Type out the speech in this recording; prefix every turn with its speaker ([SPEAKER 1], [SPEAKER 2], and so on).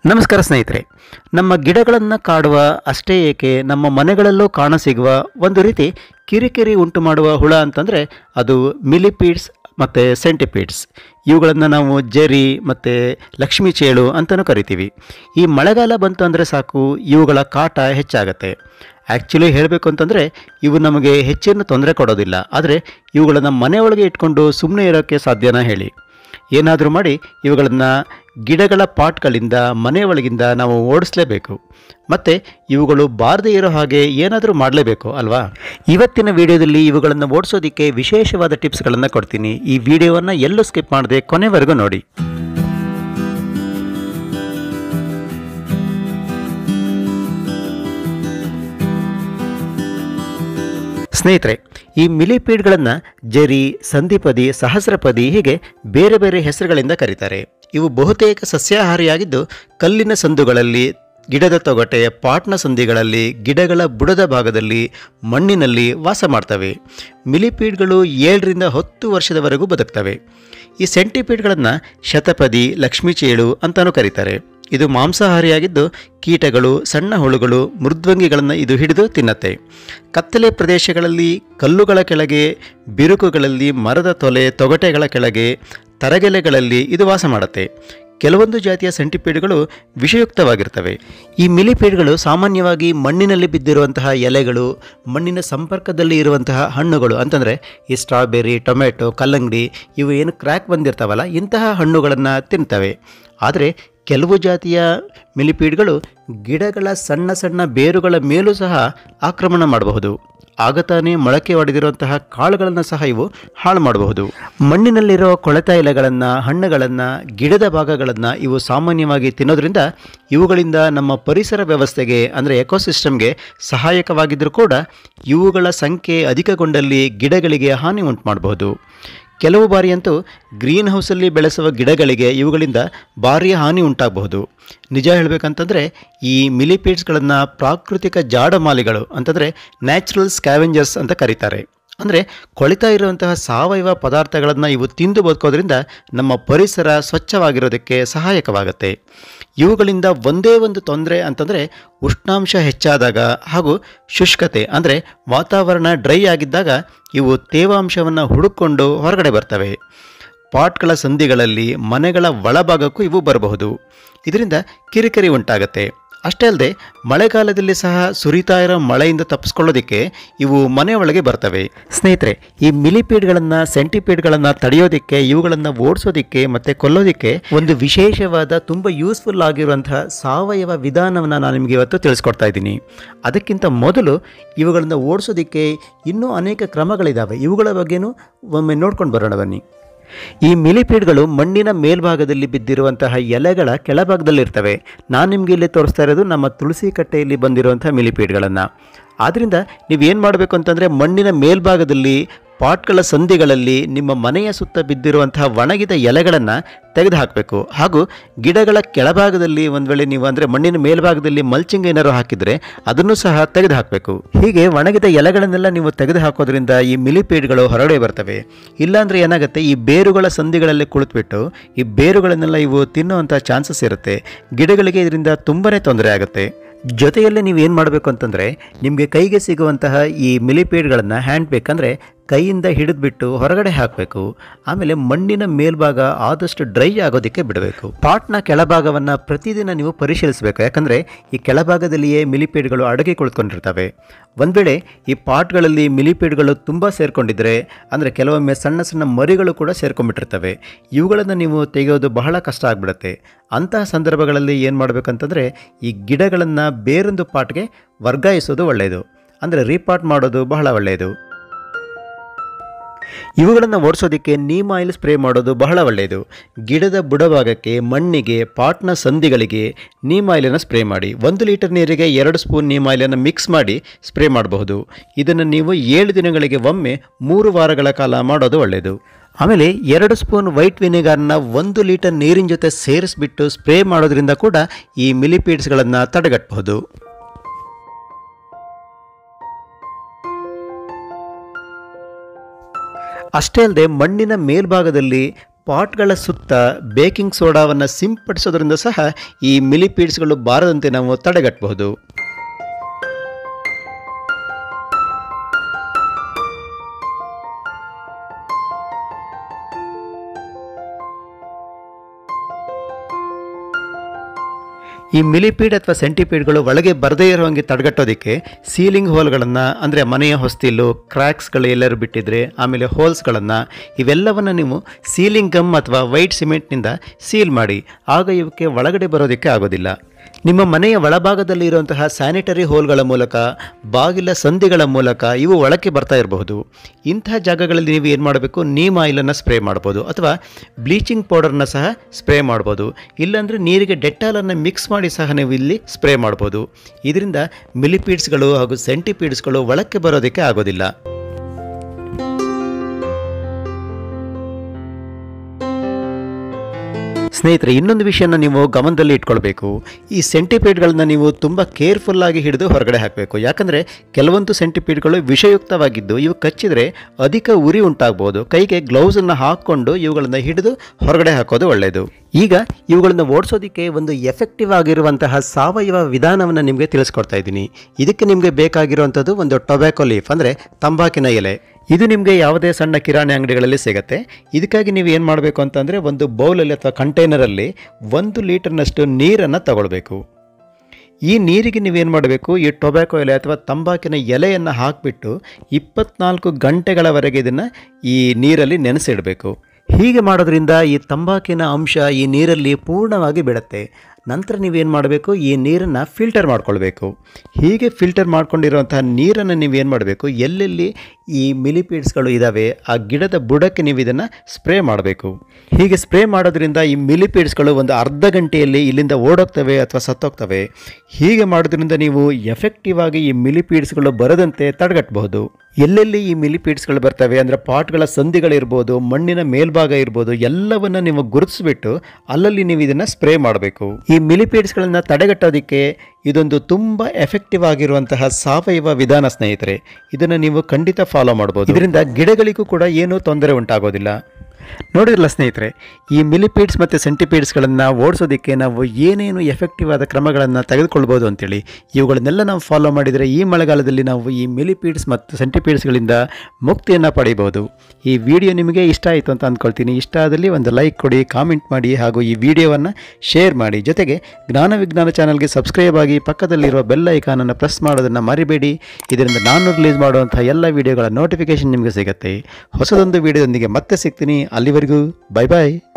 [SPEAKER 1] ನಮಸ್ಕಾರ ಸ್ನೇಹಿತರೆ ನಮ್ಮ ಗಿಡಗಳನ್ನು ಕಾಡುವ ಅಷ್ಟೇ ಏಕೆ ನಮ್ಮ ಮನೆಗಳಲ್ಲೂ ಕಾಣಸಿಗುವ ಒಂದು ರೀತಿ ಕಿರಿಕಿರಿ ಉಂಟು ಮಾಡುವ ಹುಳ ಅಂತಂದರೆ ಅದು ಮಿಲಿಪೀಡ್ಸ್ ಮತ್ತು ಸೆಂಟಿಪೀಡ್ಸ್ ಇವುಗಳನ್ನು ನಾವು ಜರಿ ಮತ್ತು ಲಕ್ಷ್ಮೀ ಚೇಳು ಅಂತಲೂ ಕರಿತೀವಿ ಈ ಮಳೆಗಾಲ ಬಂತು ಅಂದರೆ ಸಾಕು ಇವುಗಳ ಕಾಟ ಹೆಚ್ಚಾಗತ್ತೆ ಆ್ಯಕ್ಚುಲಿ ಹೇಳಬೇಕು ಅಂತಂದರೆ ಇವು ನಮಗೆ ಹೆಚ್ಚಿನ ತೊಂದರೆ ಕೊಡೋದಿಲ್ಲ ಆದರೆ ಇವುಗಳನ್ನು ಮನೆಯೊಳಗೆ ಇಟ್ಕೊಂಡು ಸುಮ್ಮನೆ ಇರೋಕ್ಕೆ ಸಾಧ್ಯನಾ ಹೇಳಿ ಏನಾದರೂ ಮಾಡಿ ಇವುಗಳನ್ನು ಗಿಡಗಳ ಪಾಟ್ಗಳಿಂದ ಮನೆ ಒಳಗಿಂದ ನಾವು ಓಡಿಸ್ಲೇಬೇಕು ಮತ್ತು ಇವುಗಳು ಬಾರದೇ ಇರೋ ಹಾಗೆ ಏನಾದರೂ ಮಾಡಲೇಬೇಕು ಅಲ್ವಾ ಇವತ್ತಿನ ವಿಡಿಯೋದಲ್ಲಿ ಇವುಗಳನ್ನು ಓಡಿಸೋದಕ್ಕೆ ವಿಶೇಷವಾದ ಟಿಪ್ಸ್ಗಳನ್ನು ಕೊಡ್ತೀನಿ ಈ ವಿಡಿಯೋವನ್ನು ಎಲ್ಲೂ ಸ್ಕಿಪ್ ಮಾಡದೆ ಕೊನೆವರೆಗೂ ನೋಡಿ ಸ್ನೇಹಿತರೆ ಈ ಮಿಲಿಪೀಡ್ಗಳನ್ನು ಜರಿ ಸಂಧಿಪದಿ ಸಹಸ್ರಪದಿ ಹೀಗೆ ಬೇರೆ ಬೇರೆ ಹೆಸರುಗಳಿಂದ ಕರೀತಾರೆ ಇವು ಬಹುತೇಕ ಸಸ್ಯಾಹಾರಿಯಾಗಿದ್ದು ಕಲ್ಲಿನ ಸಂದುಗಳಲ್ಲಿ ಗಿಡದ ತೊಗಟೆ ಪಾಟ್ನ ಸಂಧಿಗಳಲ್ಲಿ ಗಿಡಗಳ ಬುಡದ ಭಾಗದಲ್ಲಿ ಮಣ್ಣಿನಲ್ಲಿ ವಾಸ ಮಾಡ್ತವೆ ಮಿಲಿಪೀಡ್ಗಳು ಏಳರಿಂದ ಹತ್ತು ವರ್ಷದವರೆಗೂ ಬದುಕ್ತವೆ ಈ ಸೆಂಟಿಪೀಡ್ಗಳನ್ನು ಶತಪದಿ ಲಕ್ಷ್ಮೀ ಚೇಳು ಅಂತಲೂ ಕರೀತಾರೆ ಇದು ಮಾಂಸಾಹಾರಿಯಾಗಿದ್ದು ಕೀಟಗಳು ಸಣ್ಣ ಹುಳುಗಳು ಮೃದ್ವಂಗಿಗಳನ್ನು ಇದು ಹಿಡಿದು ತಿನ್ನತ್ತೆ ಕತ್ತಲೆ ಪ್ರದೇಶಗಳಲ್ಲಿ ಕಲ್ಲುಗಳ ಕೆಳಗೆ ಬಿರುಕುಗಳಲ್ಲಿ ಮರದ ತೊಲೆ ತೊಗಟೆಗಳ ಕೆಳಗೆ ತರಗೆಲೆಗಳಲ್ಲಿ ಇದು ವಾಸ ಮಾಡುತ್ತೆ ಕೆಲವೊಂದು ಜಾತಿಯ ಸೆಂಟಿಪೀಡ್ಗಳು ವಿಷಯುಕ್ತವಾಗಿರ್ತವೆ ಈ ಮಿಲಿಪೀಡ್ಗಳು ಸಾಮಾನ್ಯವಾಗಿ ಮಣ್ಣಿನಲ್ಲಿ ಬಿದ್ದಿರುವಂತಹ ಎಲೆಗಳು ಮಣ್ಣಿನ ಸಂಪರ್ಕದಲ್ಲಿ ಇರುವಂತಹ ಹಣ್ಣುಗಳು ಅಂತಂದರೆ ಈ ಸ್ಟ್ರಾಬೆರಿ ಟೊಮೆಟೊ ಕಲ್ಲಂಗಡಿ ಇವು ಏನು ಕ್ರ್ಯಾಕ್ ಬಂದಿರ್ತಾವಲ್ಲ ಇಂತಹ ಹಣ್ಣುಗಳನ್ನು ತಿಂತವೆ ಆದರೆ ಕೆಲವು ಜಾತಿಯ ಮಿಲಿಪೀಡ್ಗಳು ಗಿಡಗಳ ಸಣ್ಣ ಸಣ್ಣ ಬೇರುಗಳ ಮೇಲೂ ಸಹ ಆಕ್ರಮಣ ಮಾಡಬಹುದು ಆಗ ತಾನೇ ಮೊಳಕೆ ಹೊಡೆದಿರುವಂತಹ ಕಾಳುಗಳನ್ನು ಸಹ ಇವು ಹಾಳು ಮಾಡಬಹುದು ಮಣ್ಣಿನಲ್ಲಿರೋ ಕೊಳೆತ ಎಲೆಗಳನ್ನು ಹಣ್ಣುಗಳನ್ನು ಗಿಡದ ಭಾಗಗಳನ್ನು ಇವು ಸಾಮಾನ್ಯವಾಗಿ ತಿನ್ನೋದ್ರಿಂದ ಇವುಗಳಿಂದ ನಮ್ಮ ಪರಿಸರ ವ್ಯವಸ್ಥೆಗೆ ಅಂದರೆ ಎಕೋಸಿಸ್ಟಮ್ಗೆ ಸಹಾಯಕವಾಗಿದ್ದರೂ ಕೂಡ ಇವುಗಳ ಸಂಖ್ಯೆ ಅಧಿಕಗೊಂಡಲ್ಲಿ ಗಿಡಗಳಿಗೆ ಹಾನಿ ಉಂಟು ಮಾಡಬಹುದು ಕೆಲವು ಬಾರಿಯಂತೂ ಗ್ರೀನ್ ಹೌಸಲ್ಲಿ ಬೆಳೆಸುವ ಗಿಡಗಳಿಗೆ ಇವುಗಳಿಂದ ಭಾರಿ ಹಾನಿ ಉಂಟಾಗಬಹುದು ನಿಜ ಹೇಳಬೇಕಂತಂದರೆ ಈ ಮಿಲಿಪೀಡ್ಸ್ಗಳನ್ನು ಪ್ರಾಕೃತಿಕ ಜಾಡಮಾಲಿಗಳು ಅಂತಂದರೆ ನ್ಯಾಚುರಲ್ ಸ್ಕ್ಯಾವೆಂಜರ್ಸ್ ಅಂತ ಕರೀತಾರೆ ಅಂದರೆ ಕೊಳಿತಾ ಇರುವಂತಹ ಸಾವಯವ ಪದಾರ್ಥಗಳನ್ನು ಇವು ತಿಂದು ಬದುಕೋದ್ರಿಂದ ನಮ್ಮ ಪರಿಸರ ಸ್ವಚ್ಛವಾಗಿರೋದಕ್ಕೆ ಸಹಾಯಕವಾಗುತ್ತೆ ಇವುಗಳಿಂದ ಒಂದೇ ಒಂದು ತೊಂದರೆ ಅಂತಂದರೆ ಉಷ್ಣಾಂಶ ಹೆಚ್ಚಾದಾಗ ಹಾಗೂ ಶುಷ್ಕತೆ ಅಂದರೆ ವಾತಾವರಣ ಡ್ರೈ ಆಗಿದ್ದಾಗ ಇವು ತೇವಾಂಶವನ್ನು ಹುಡುಕೊಂಡು ಹೊರಗಡೆ ಬರ್ತವೆ ಪಾಟ್ಗಳ ಸಂಧಿಗಳಲ್ಲಿ ಮನೆಗಳ ಒಳಭಾಗಕ್ಕೂ ಇವು ಬರಬಹುದು ಇದರಿಂದ ಕಿರಿಕಿರಿ ಉಂಟಾಗತ್ತೆ ಅಷ್ಟೇ ಅಲ್ಲದೆ ಮಳೆಗಾಲದಲ್ಲಿ ಸಹ ಸುರಿತಾ ಇರೋ ಮಳೆಯಿಂದ ತಪ್ಪಿಸ್ಕೊಳ್ಳೋದಕ್ಕೆ ಇವು ಮನೆ ಒಳಗೆ ಬರ್ತವೆ ಸ್ನೇಹಿತರೆ ಈ ಮಿಲಿಪೀಡ್ಗಳನ್ನು ಸೆಂಟಿಪೀಡ್ಗಳನ್ನು ತಡೆಯೋದಕ್ಕೆ ಇವುಗಳನ್ನು ಓಡಿಸೋದಕ್ಕೆ ಮತ್ತು ಕೊಲ್ಲೋದಕ್ಕೆ ಒಂದು ವಿಶೇಷವಾದ ತುಂಬ ಯೂಸ್ಫುಲ್ ಆಗಿರುವಂತಹ ಸಾವಯವ ವಿಧಾನವನ್ನು ನಾನು ನಿಮಗೆ ಇವತ್ತು ತಿಳಿಸ್ಕೊಡ್ತಾ ಇದ್ದೀನಿ ಅದಕ್ಕಿಂತ ಮೊದಲು ಇವುಗಳನ್ನು ಓಡಿಸೋದಕ್ಕೆ ಇನ್ನೂ ಅನೇಕ ಕ್ರಮಗಳಿದ್ದಾವೆ ಇವುಗಳ ಬಗ್ಗೆನೂ ಒಮ್ಮೆ ನೋಡ್ಕೊಂಡು ಬರೋಣ ಬನ್ನಿ ಈ ಮಿಲಿಪೀಡ್ಗಳು ಮಣ್ಣಿನ ಮೇಲ್ಭಾಗದಲ್ಲಿ ಬಿದ್ದಿರುವಂತಹ ಎಲೆಗಳ ಕೆಳಭಾಗದಲ್ಲಿರ್ತವೆ ನಾನು ನಿಮಗೆ ಇಲ್ಲಿ ತೋರಿಸ್ತಾ ಇರೋದು ನಮ್ಮ ತುಳಸಿ ಕಟ್ಟೆಯಲ್ಲಿ ಬಂದಿರುವಂತಹ ಮಿಲಿಪೀಡ್ಗಳನ್ನು ಆದ್ದರಿಂದ ನೀವೇನು ಮಾಡಬೇಕು ಅಂತಂದರೆ ಮಣ್ಣಿನ ಮೇಲ್ಭಾಗದಲ್ಲಿ ಪಾಟ್ಗಳ ಸಂಧಿಗಳಲ್ಲಿ ನಿಮ್ಮ ಮನೆಯ ಸುತ್ತ ಬಿದ್ದಿರುವಂತಹ ಒಣಗಿದ ಎಲೆಗಳನ್ನು ತೆಗೆದುಹಾಕಬೇಕು ಹಾಗೂ ಗಿಡಗಳ ಕೆಳಭಾಗದಲ್ಲಿ ಒಂದು ವೇಳೆ ನೀವು ಅಂದರೆ ಮಣ್ಣಿನ ಮೇಲ್ಭಾಗದಲ್ಲಿ ಮಲ್ಚಿಂಗ್ ಏನಾರು ಹಾಕಿದರೆ ಅದನ್ನು ಸಹ ತೆಗೆದುಹಾಕಬೇಕು ಹೀಗೆ ಒಣಗಿದ ಎಲೆಗಳನ್ನೆಲ್ಲ ನೀವು ತೆಗೆದು ಹಾಕೋದ್ರಿಂದ ಈ ಮಿಲಿಪೀಡ್ಗಳು ಹೊರಗಡೆ ಬರ್ತವೆ ಇಲ್ಲಾಂದರೆ ಏನಾಗುತ್ತೆ ಈ ಬೇರುಗಳ ಸಂಧಿಗಳಲ್ಲಿ ಕುಳಿತುಬಿಟ್ಟು ಈ ಬೇರುಗಳನ್ನೆಲ್ಲ ಇವು ತಿನ್ನುವಂಥ ಚಾನ್ಸಸ್ ಇರುತ್ತೆ ಗಿಡಗಳಿಗೆ ಇದರಿಂದ ತುಂಬಾ ತೊಂದರೆ ಆಗುತ್ತೆ ಜೊತೆಯಲ್ಲೇ ನೀವು ಏನು ಮಾಡಬೇಕು ಅಂತಂದರೆ ನಿಮಗೆ ಕೈಗೆ ಸಿಗುವಂತಹ ಈ ಮಿಲಿಪೇಡ್ಗಳನ್ನು ಹ್ಯಾಂಡ್ ಬೇಕಂದರೆ ಕೈಯಿಂದ ಹಿಡಿದ್ಬಿಟ್ಟು ಹೊರಗಡೆ ಹಾಕಬೇಕು ಆಮೇಲೆ ಮಣ್ಣಿನ ಮೇಲ್ಭಾಗ ಆದಷ್ಟು ಡ್ರೈ ಆಗೋದಕ್ಕೆ ಬಿಡಬೇಕು ಪಾಟ್ನ ಕೆಳಭಾಗವನ್ನು ಪ್ರತಿದಿನ ನೀವು ಪರಿಶೀಲಿಸಬೇಕು ಯಾಕಂದರೆ ಈ ಕೆಳಭಾಗದಲ್ಲಿಯೇ ಮಿಲಿಪೇಡ್ಗಳು ಅಡಗಿ ಕುಳಿತುಕೊಂಡಿರ್ತವೆ ಒಂದು ವೇಳೆ ಈ ಪಾಟ್ಗಳಲ್ಲಿ ಮಿಲಿಪೇಡ್ಗಳು ತುಂಬ ಸೇರಿಕೊಂಡಿದ್ರೆ ಅಂದರೆ ಕೆಲವೊಮ್ಮೆ ಸಣ್ಣ ಸಣ್ಣ ಮರಿಗಳು ಕೂಡ ಸೇರ್ಕೊಂಡ್ಬಿಟ್ಟಿರ್ತವೆ ಇವುಗಳನ್ನು ನೀವು ತೆಗೆಯೋದು ಬಹಳ ಕಷ್ಟ ಆಗಿಬಿಡುತ್ತೆ ಅಂತಹ ಸಂದರ್ಭಗಳಲ್ಲಿ ಏನು ಮಾಡಬೇಕಂತಂದರೆ ಈ ಗಿಡಗಳನ್ನು ಬೇರೊಂದು ಪಾಟ್ಗೆ ವರ್ಗಾಯಿಸೋದು ಒಳ್ಳೆಯದು ಅಂದರೆ ರೀಪಾಟ್ ಮಾಡೋದು ಬಹಳ ಒಳ್ಳೆಯದು ಇವುಗಳನ್ನು ಓಡಿಸೋದಕ್ಕೆ ನೀಮ್ ಆಯಿಲ್ ಸ್ಪ್ರೇ ಮಾಡೋದು ಬಹಳ ಒಳ್ಳೆಯದು ಗಿಡದ ಬುಡಭಾಗಕ್ಕೆ ಮಣ್ಣಿಗೆ ಪಾಟ್ನ ಸಂಧಿಗಳಿಗೆ ನೀಮ್ ಆಯಿಲನ್ನು ಸ್ಪ್ರೇ ಮಾಡಿ ಒಂದು ಲೀಟರ್ ನೀರಿಗೆ ಎರಡು ಸ್ಪೂನ್ ನೀಮ್ ಆಯಿಲನ್ನು ಮಿಕ್ಸ್ ಮಾಡಿ ಸ್ಪ್ರೇ ಮಾಡಬಹುದು ಇದನ್ನು ನೀವು ಏಳು ದಿನಗಳಿಗೆ ಒಮ್ಮೆ ಮೂರು ವಾರಗಳ ಕಾಲ ಮಾಡೋದು ಒಳ್ಳೆಯದು ಆಮೇಲೆ ಎರಡು ಸ್ಪೂನ್ ವೈಟ್ ವಿನೆಗಾರ್ನ ಒಂದು ಲೀಟರ್ ನೀರಿನ ಜೊತೆ ಸೇರಿಸ್ಬಿಟ್ಟು ಸ್ಪ್ರೇ ಮಾಡೋದ್ರಿಂದ ಕೂಡ ಈ ಮಿಲಿಪೀಡ್ಸ್ಗಳನ್ನು ತಡೆಗಟ್ಟಬಹುದು ಅಷ್ಟೇ ಅಲ್ಲದೆ ಮಣ್ಣಿನ ಮೇಲ್ಭಾಗದಲ್ಲಿ ಪಾಟ್ಗಳ ಸುತ್ತ ಬೇಕಿಂಗ್ ಸೋಡಾವನ್ನು ಸಿಂಪಡಿಸೋದ್ರಿಂದ ಸಹ ಈ ಮಿಲಿಪೀಡ್ಸ್ಗಳು ಬಾರದಂತೆ ನಾವು ತಡೆಗಟ್ಟಬಹುದು ಈ ಮಿಲಿಪೀಡ್ ಅಥವಾ ಸೆಂಟಿಪೀಡ್ಗಳು ಒಳಗೆ ಬರದೇ ಇರುವಂಗೆ ತಡೆಗಟ್ಟೋದಕ್ಕೆ ಸೀಲಿಂಗ್ ಹೋಲ್ಗಳನ್ನು ಅಂದರೆ ಮನೆಯ ಹೊಸ್ತಿಲು ಕ್ರ್ಯಾಕ್ಸ್ಗಳು ಎಲ್ಲರೂ ಬಿಟ್ಟಿದ್ರೆ ಆಮೇಲೆ ಹೋಲ್ಸ್ಗಳನ್ನು ಇವೆಲ್ಲವನ್ನು ನೀವು ಸೀಲಿಂಗ್ ಗಮ್ ಅಥವಾ ವೈಟ್ ಸಿಮೆಂಟ್ನಿಂದ ಸೀಲ್ ಮಾಡಿ ಆಗ ಇವಕ್ಕೆ ಒಳಗಡೆ ಬರೋದಕ್ಕೆ ಆಗೋದಿಲ್ಲ ನಿಮ್ಮ ಮನೆಯ ಒಳಭಾಗದಲ್ಲಿ ಇರುವಂತಹ ಸ್ಯಾನಿಟರಿ ಹೋಲ್ಗಳ ಮೂಲಕ ಬಾಗಿಲ ಸಂಧಿಗಳ ಮೂಲಕ ಇವು ಒಳಕ್ಕೆ ಬರ್ತಾ ಇರಬಹುದು ಇಂತಹ ಜಾಗಗಳಲ್ಲಿ ನೀವು ಏನು ಮಾಡಬೇಕು ನೀಮ್ ಆಯಿಲನ್ನು ಸ್ಪ್ರೇ ಮಾಡ್ಬೋದು ಅಥವಾ ಬ್ಲೀಚಿಂಗ್ ಪೌಡರ್ನ ಸಹ ಸ್ಪ್ರೇ ಮಾಡ್ಬೋದು ಇಲ್ಲಾಂದರೆ ನೀರಿಗೆ ಡೆಟಾಲನ್ನು ಮಿಕ್ಸ್ ಮಾಡಿ ಸಹ ನೀವು ಇಲ್ಲಿ ಸ್ಪ್ರೇ ಮಾಡ್ಬೋದು ಇದರಿಂದ ಮಿಲಿಪೀಡ್ಸ್ಗಳು ಹಾಗೂ ಸೆಂಟಿಪೀಡ್ಸ್ಗಳು ಒಳಕ್ಕೆ ಬರೋದಕ್ಕೆ ಆಗೋದಿಲ್ಲ ಸ್ನೇಹಿತರೆ ಇನ್ನೊಂದು ವಿಷಯನ ನೀವು ಗಮನದಲ್ಲಿ ಇಟ್ಕೊಳ್ಬೇಕು ಈ ಸೆಂಟಿಪೀಡ್ಗಳನ್ನ ನೀವು ತುಂಬ ಕೇರ್ಫುಲ್ಲಾಗಿ ಹಿಡಿದು ಹೊರಗಡೆ ಹಾಕಬೇಕು ಯಾಕಂದರೆ ಕೆಲವೊಂದು ಸೆಂಟಿಪೀಡ್ಗಳು ವಿಷಯುಕ್ತವಾಗಿದ್ದು ಇವು ಕಚ್ಚಿದರೆ ಅಧಿಕ ಉರಿ ಉಂಟಾಗ್ಬೋದು ಕೈಗೆ ಗ್ಲೌಸನ್ನು ಹಾಕ್ಕೊಂಡು ಇವುಗಳನ್ನು ಹಿಡಿದು ಹೊರಗಡೆ ಹಾಕೋದು ಒಳ್ಳೆಯದು ಈಗ ಇವುಗಳನ್ನು ಓಡಿಸೋದಕ್ಕೆ ಒಂದು ಎಫೆಕ್ಟಿವ್ ಆಗಿರುವಂತಹ ಸಾವಯವ ವಿಧಾನವನ್ನು ನಿಮಗೆ ತಿಳಿಸ್ಕೊಡ್ತಾ ಇದ್ದೀನಿ ಇದಕ್ಕೆ ನಿಮಗೆ ಬೇಕಾಗಿರುವಂಥದ್ದು ಒಂದು ಟೊಬ್ಯಾಕೊ ಲೀಫ್ ಅಂದರೆ ತಂಬಾಕಿನ ಎಲೆ ಇದು ನಿಮಗೆ ಯಾವುದೇ ಸಣ್ಣ ಕಿರಾಣಿ ಅಂಗಡಿಗಳಲ್ಲಿ ಸಿಗುತ್ತೆ ಇದಕ್ಕಾಗಿ ನೀವು ಏನು ಮಾಡಬೇಕು ಅಂತಂದರೆ ಒಂದು ಬೌಲಲ್ಲಿ ಅಥವಾ ಕಂಟೈನರಲ್ಲಿ ಒಂದು ಲೀಟರ್ನಷ್ಟು ನೀರನ್ನು ತಗೊಳ್ಬೇಕು ಈ ನೀರಿಗೆ ನೀವೇನು ಮಾಡಬೇಕು ಈ ಟೊಬ್ಯಾಕೊ ಎಲೆ ಅಥವಾ ತಂಬಾಕಿನ ಎಲೆಯನ್ನು ಹಾಕಿಬಿಟ್ಟು ಇಪ್ಪತ್ನಾಲ್ಕು ಗಂಟೆಗಳವರೆಗೆ ಇದನ್ನು ಈ ನೀರಲ್ಲಿ ನೆನೆಸಿಡಬೇಕು ಹೀಗೆ ಮಾಡೋದ್ರಿಂದ ಈ ತಂಬಾಕಿನ ಅಂಶ ಈ ನೀರಲ್ಲಿ ಪೂರ್ಣವಾಗಿ ಬಿಡುತ್ತೆ ನಂತರ ನೀವೇನು ಮಾಡಬೇಕು ಈ ನೀರನ್ನು ಫಿಲ್ಟರ್ ಮಾಡ್ಕೊಳ್ಬೇಕು ಹೀಗೆ ಫಿಲ್ಟರ್ ಮಾಡ್ಕೊಂಡಿರುವಂತಹ ನೀರನ್ನು ನೀವೇನು ಮಾಡಬೇಕು ಎಲ್ಲೆಲ್ಲಿ ಈ ಮಿಲಿಪೀಡ್ಸ್ಗಳು ಇದ್ದಾವೆ ಆ ಗಿಡದ ಬುಡಕ್ಕೆ ನೀವು ಇದನ್ನು ಸ್ಪ್ರೇ ಮಾಡಬೇಕು ಹೀಗೆ ಸ್ಪ್ರೇ ಮಾಡೋದ್ರಿಂದ ಈ ಮಿಲಿಪೀಡ್ಸ್ಗಳು ಒಂದು ಅರ್ಧ ಗಂಟೆಯಲ್ಲಿ ಇಲ್ಲಿಂದ ಓಡೋಗ್ತವೆ ಅಥವಾ ಸತ್ತೋಗ್ತವೆ ಹೀಗೆ ಮಾಡೋದ್ರಿಂದ ನೀವು ಎಫೆಕ್ಟಿವ್ ಆಗಿ ಈ ಮಿಲಿಪೀಡ್ಸ್ಗಳು ಬರದಂತೆ ತಡೆಗಟ್ಟಬಹುದು ಎಲ್ಲೆಲ್ಲಿ ಈ ಮಿಲಿಪೀಡ್ಸ್ಗಳು ಬರ್ತವೆ ಅಂದರೆ ಪಾಟ್ಗಳ ಸಂಧಿಗಳಿರ್ಬೋದು ಮಣ್ಣಿನ ಮೇಲ್ಭಾಗ ಇರ್ಬೋದು ಎಲ್ಲವನ್ನು ನೀವು ಗುರುತಿಸ್ಬಿಟ್ಟು ಅಲ್ಲಲ್ಲಿ ನೀವು ಇದನ್ನು ಸ್ಪ್ರೇ ಮಾಡಬೇಕು ಈ ಮಿಲಿಪೀಡ್ಸ್ಗಳನ್ನು ತಡೆಗಟ್ಟೋದಕ್ಕೆ ಇದೊಂದು ತುಂಬ ಎಫೆಕ್ಟಿವ್ ಆಗಿರುವಂತಹ ಸಾವಯವ ವಿಧಾನ ಸ್ನೇಹಿತರೆ ಇದನ್ನು ನೀವು ಖಂಡಿತ ಫಾಲೋ ಮಾಡ್ಬೋದು ಇದರಿಂದ ಗಿಡಗಳಿಗೂ ಕೂಡ ಏನೂ ತೊಂದರೆ ಉಂಟಾಗೋದಿಲ್ಲ ನೋಡಿರಲ್ಲ ಸ್ನೇಹಿತರೆ ಈ ಮಿಲಿಪೀಡ್ಸ್ ಮತ್ತು ಸೆಂಟಿಪೀಡ್ಸ್ಗಳನ್ನು ಓಡಿಸೋದಕ್ಕೆ ನಾವು ಏನೇನು ಎಫೆಕ್ಟಿವ್ ಆದ ಕ್ರಮಗಳನ್ನು ತೆಗೆದುಕೊಳ್ಬೋದು ಅಂತೇಳಿ ಇವುಗಳನ್ನೆಲ್ಲ ನಾವು ಫಾಲೋ ಮಾಡಿದರೆ ಈ ಮಳೆಗಾಲದಲ್ಲಿ ನಾವು ಈ ಮಿಲಿಪೀಡ್ಸ್ ಮತ್ತು ಸೆಂಟಿಪೀಡ್ಸ್ಗಳಿಂದ ಮುಕ್ತಿಯನ್ನು ಪಡಿಬೋದು ಈ ವಿಡಿಯೋ ನಿಮಗೆ ಇಷ್ಟ ಆಯಿತು ಅಂತ ಅಂದ್ಕೊಳ್ತೀನಿ ಇಷ್ಟ ಆದಲ್ಲಿ ಒಂದು ಲೈಕ್ ಕೊಡಿ ಕಾಮೆಂಟ್ ಮಾಡಿ ಹಾಗೂ ಈ ವಿಡಿಯೋವನ್ನು ಶೇರ್ ಮಾಡಿ ಜೊತೆಗೆ ಜ್ಞಾನ ವಿಜ್ಞಾನ ಚಾನಲ್ಗೆ ಸಬ್ಸ್ಕ್ರೈಬ್ ಆಗಿ ಪಕ್ಕದಲ್ಲಿರುವ ಬೆಲ್ ಐಕಾನನ್ನು ಪ್ರೆಸ್ ಮಾಡೋದನ್ನು ಮರಿಬೇಡಿ ಇದರಿಂದ ನಾನು ರಿಲೀಸ್ ಮಾಡುವಂಥ ಎಲ್ಲ ವಿಡಿಯೋಗಳ ನೋಟಿಫಿಕೇಷನ್ ನಿಮಗೆ ಸಿಗುತ್ತೆ ಹೊಸದೊಂದು ವಿಡಿಯೋದೊಂದಿಗೆ ಮತ್ತೆ ಸಿಗ್ತೀನಿ ಅಲ್ಲಿವರೆಗೂ ಬೈ ಬಾಯ್